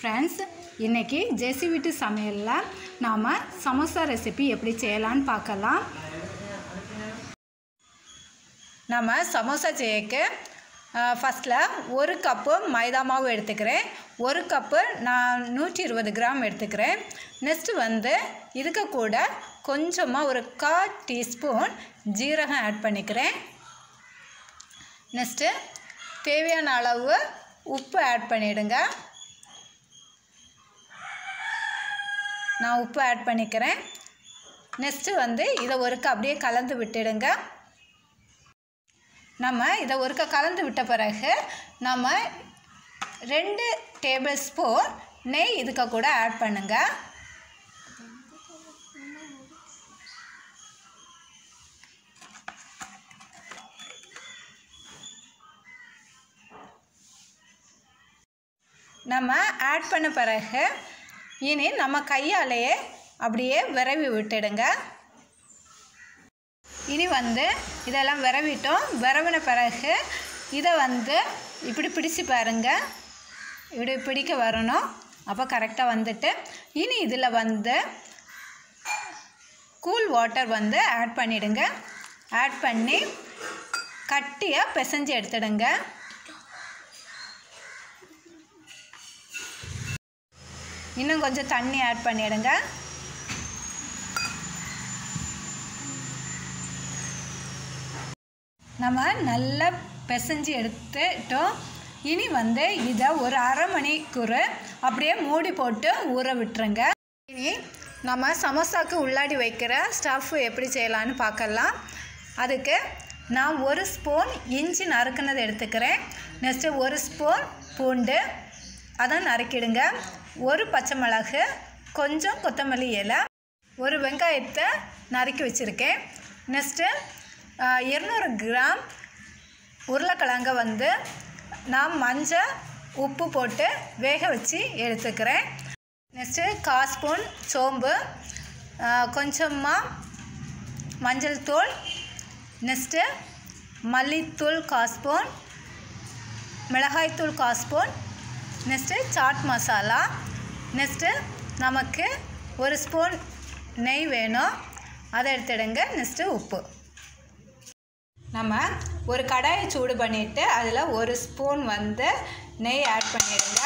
friends இன்றைக்கி ஜெசி வீட்டு சமையலில் நாம் சமோசா ரெசிபி எப்படி செய்யலான்னு பார்க்கலாம் நம்ம சமோசா செய்யக்கு ஃபஸ்ட்டில் ஒரு கப்பு மைதா மாவு எடுத்துக்கிறேன் ஒரு கப்பு நான் நூற்றி இருபது கிராம் எடுத்துக்கிறேன் நெக்ஸ்ட்டு வந்து இதுக்கு கூட கொஞ்சமாக ஒரு கால் டீஸ்பூன் ஜீரகம் ஆட் பண்ணிக்கிறேன் நெக்ஸ்ட்டு தேவையான அளவு உப்பு ஆட் பண்ணிவிடுங்க நான் உப்பு ஆட் பண்ணிக்கிறேன் நெக்ஸ்ட்டு வந்து இதை ஒருக்க அப்படியே கலந்து விட்டுடுங்க நம்ம இதை ஒருக்க கலந்து விட்ட பிறகு நம்ம ரெண்டு டேபிள் ஸ்பூன் நெய் இதுக்கு கூட ஆட் பண்ணுங்க நம்ம ஆட் பண்ண பிறகு இனி நம்ம கையாலேயே அப்படியே விரவி விட்டுடுங்க இனி வந்து இதெல்லாம் விரவிட்டோம் விரவின பிறகு இதை வந்து இப்படி பிடிச்சு பாருங்க இப்படி பிடிக்க வரணும் அப்போ கரெக்டாக வந்துட்டு இனி இதில் வந்து கூல் வாட்டர் வந்து ஆட் பண்ணிவிடுங்க ஆட் பண்ணி கட்டியாக பிசைஞ்சு எடுத்துடுங்க இன்னும் கொஞ்சம் தண்ணி ஆட் பண்ணிவிடுங்க நம்ம நல்லா பிசைஞ்சு எடுத்துட்டோம் இனி வந்து இதை ஒரு அரை மணிக்கூர் அப்படியே மூடி போட்டு ஊற விட்டுருங்க இனி நம்ம சமோசாக்கு உள்ளாடி வைக்கிற ஸ்டஃப் எப்படி செய்யலான்னு பார்க்கலாம் அதுக்கு நான் ஒரு ஸ்பூன் இஞ்சி நறுக்குனது எடுத்துக்கிறேன் நெக்ஸ்ட்டு ஒரு ஸ்பூன் பூண்டு அதை நறுக்கிடுங்க ஒரு பச்சை மிளகு கொஞ்சம் கொத்தமல்லி இலை ஒரு வெங்காயத்தை நறுக்கி வச்சுருக்கேன் நெக்ஸ்ட்டு இருநூறு கிராம் உருளைக்கிழங்க வந்து நான் மஞ்சள் உப்பு போட்டு வேக வச்சு எடுத்துக்கிறேன் நெக்ஸ்ட்டு கால் ஸ்பூன் சோம்பு கொஞ்சமாக மஞ்சள் தூள் நெக்ஸ்ட்டு மல்லித்தூள் கால் ஸ்பூன் மிளகாய்த்தூள் கால் spoon next chaat masala next நமக்கு ஒரு ஸ்பூன் நெய் வேணும் அதை எடுத்துடுங்க நெக்ஸ்ட்டு உப்பு நம்ம ஒரு கடாயை சூடு பண்ணிவிட்டு அதில் ஒரு ஸ்பூன் வந்து நெய் ஆட் பண்ணிடுங்க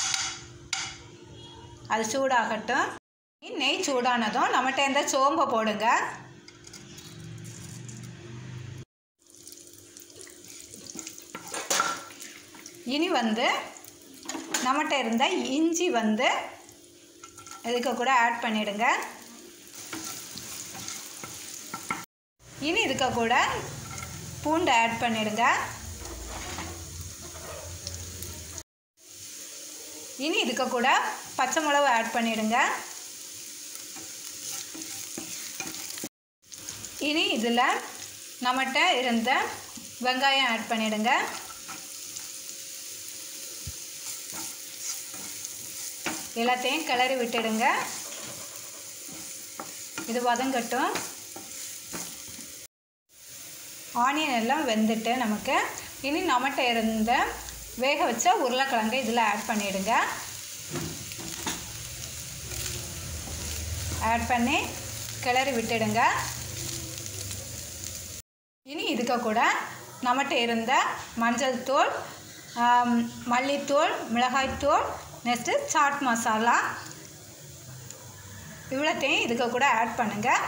அது சூடாகட்டும் நெய் சூடானதும் நம்மகிட்ட இந்த சோம்பை போடுங்க இனி வந்து நம்மகிட்ட இருந்த இஞ்சி வந்து இதுக்கு கூட ஆட் பண்ணிவிடுங்க இனி இதுக்கு கூட பூண்டு ஆட் பண்ணிடுங்க இனி இதுக்கு கூட பச்சை மிளகு ஆட் பண்ணிடுங்க இனி இதில் நம்மகிட்ட இருந்த வெங்காயம் ஆட் பண்ணிடுங்க எல்லாத்தையும் கிளறி விட்டுடுங்க இது வதங்கட்டும் ஆனியன் எல்லாம் வெந்துட்டு நமக்கு இனி நம்மகிட்ட இருந்த வேக வச்ச உருளைக்கிழங்கு இதில் ஆட் பண்ணிவிடுங்க ஆட் பண்ணி கிளறி விட்டுடுங்க இனி இதுக்கு கூட நம்மகிட்ட இருந்த மஞ்சள் தூள் மல்லித்தூள் மிளகாய்த்தூள் நெக்ஸ்ட்டு சாட் மசாலா இவ்வளோத்தையும் இதுக்கு கூட ஆட் பண்ணுங்கள்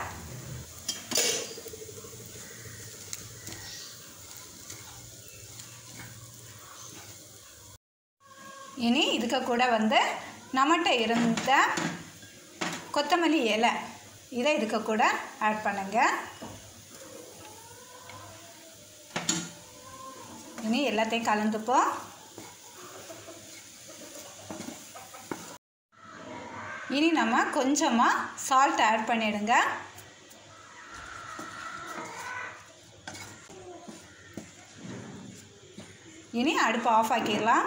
இனி இதுக்கு கூட வந்து நம்மகிட்ட இருந்த கொத்தமல்லி இலை இதை இதுக்கு கூட ஆட் பண்ணுங்க இனி எல்லாத்தையும் கலந்துப்போம் இனி நம்ம கொஞ்சமாக சால்ட் ஆட் பண்ணிடுங்க இனி அடுப்பு ஆஃப் ஆக்கிடலாம்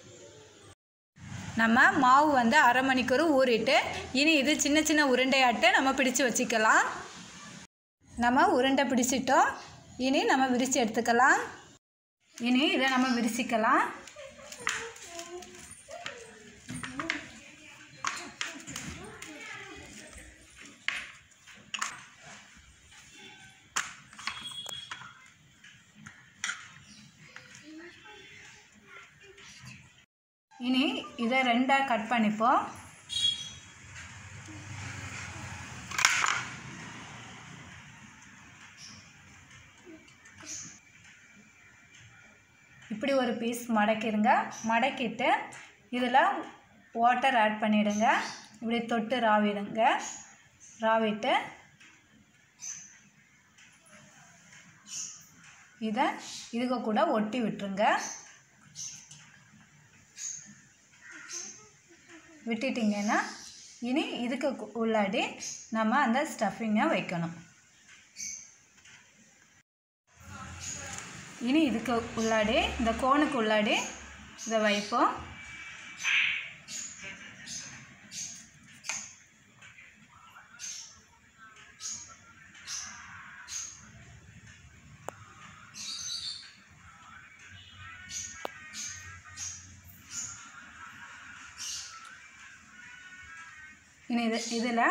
நம்ம மாவு வந்து அரை மணிக்கூர் ஊறிட்டு இனி இது சின்ன சின்ன உருண்டையாட்டு நம்ம பிடிச்சு வச்சுக்கலாம் நம்ம உருண்டை பிடிச்சிட்டோம் இனி நம்ம விரித்து எடுத்துக்கலாம் இனி இதை நம்ம விரிச்சிக்கலாம் இனி இதை ரெண்டாக கட் பண்ணிப்போம் இப்படி ஒரு பீஸ் மடக்கிடுங்க மடக்கிட்டு இதில் வாட்டர் ஆட் பண்ணிவிடுங்க இப்படி தொட்டு ராவிடுங்க ராவிட்டு இதை இதுக்கு கூட ஒட்டி விட்டுருங்க விட்டுட்டிங்கன்னா இனி இதுக்கு கு- உள்ளாடி நம்ம அந்த ஸ்டஃபிங்கை வைக்கணும் இனி இதுக்கு உள்ளாடி இந்த கோனுக்கு உள்ளாடி இதை வைப்போம் இனி இது இதில்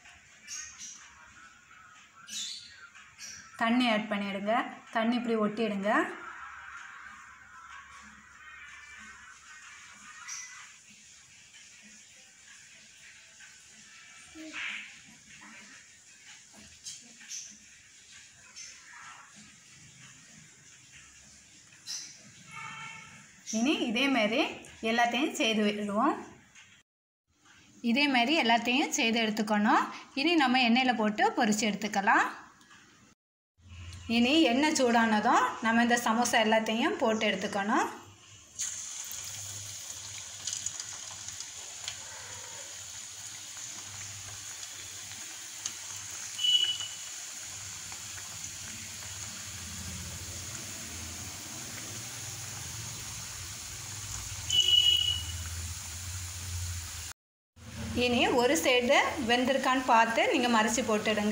தண்ணி ஆட் பண்ணிவிடுங்க தண்ணி இப்படி ஒட்டிடுங்க இனி இதே மாதிரி எல்லாத்தையும் செய்து விடுவோம் இதே மாதிரி எல்லாத்தையும் செய்து எடுத்துக்கணும் இனி நம்ம எண்ணெயில் போட்டு பொரிச்சு எடுத்துக்கலாம் இனி எண்ணெய் சூடானதும் நம்ம இந்த சமோசா எல்லாத்தையும் போட்டு எடுத்துக்கணும் இனி ஒரு சைடு வெந்திருக்கான்னு பார்த்து நீங்கள் மறைச்சி போட்டுடுங்க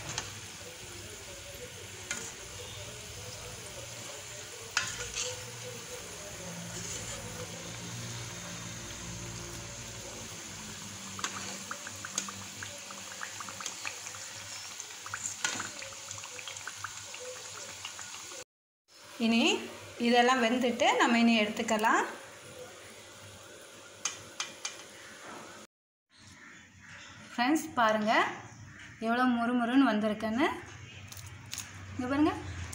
இனி இதெல்லாம் வெந்துட்டு நம்ம இனி எடுத்துக்கலாம் ஃப்ரெண்ட்ஸ் பாருங்கள் எவ்வளோ முறுமுறுன்னு வந்திருக்குன்னு இங்கே பாருங்க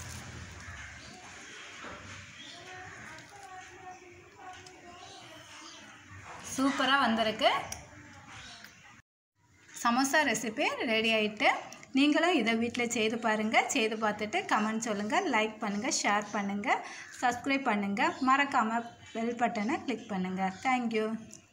சூப்பராக வந்திருக்கு சமோசா ரெசிபி ரெடி ஆயிட்டு நீங்களும் இதை வீட்டில் செய்து பாருங்கள் செய்து பார்த்துட்டு கமெண்ட் சொல்லுங்கள் லைக் பண்ணுங்கள் ஷேர் பண்ணுங்கள் சப்ஸ்கிரைப் பண்ணுங்கள் மறக்காமல் பெல் பட்டனை கிளிக் பண்ணுங்கள் தேங்க்யூ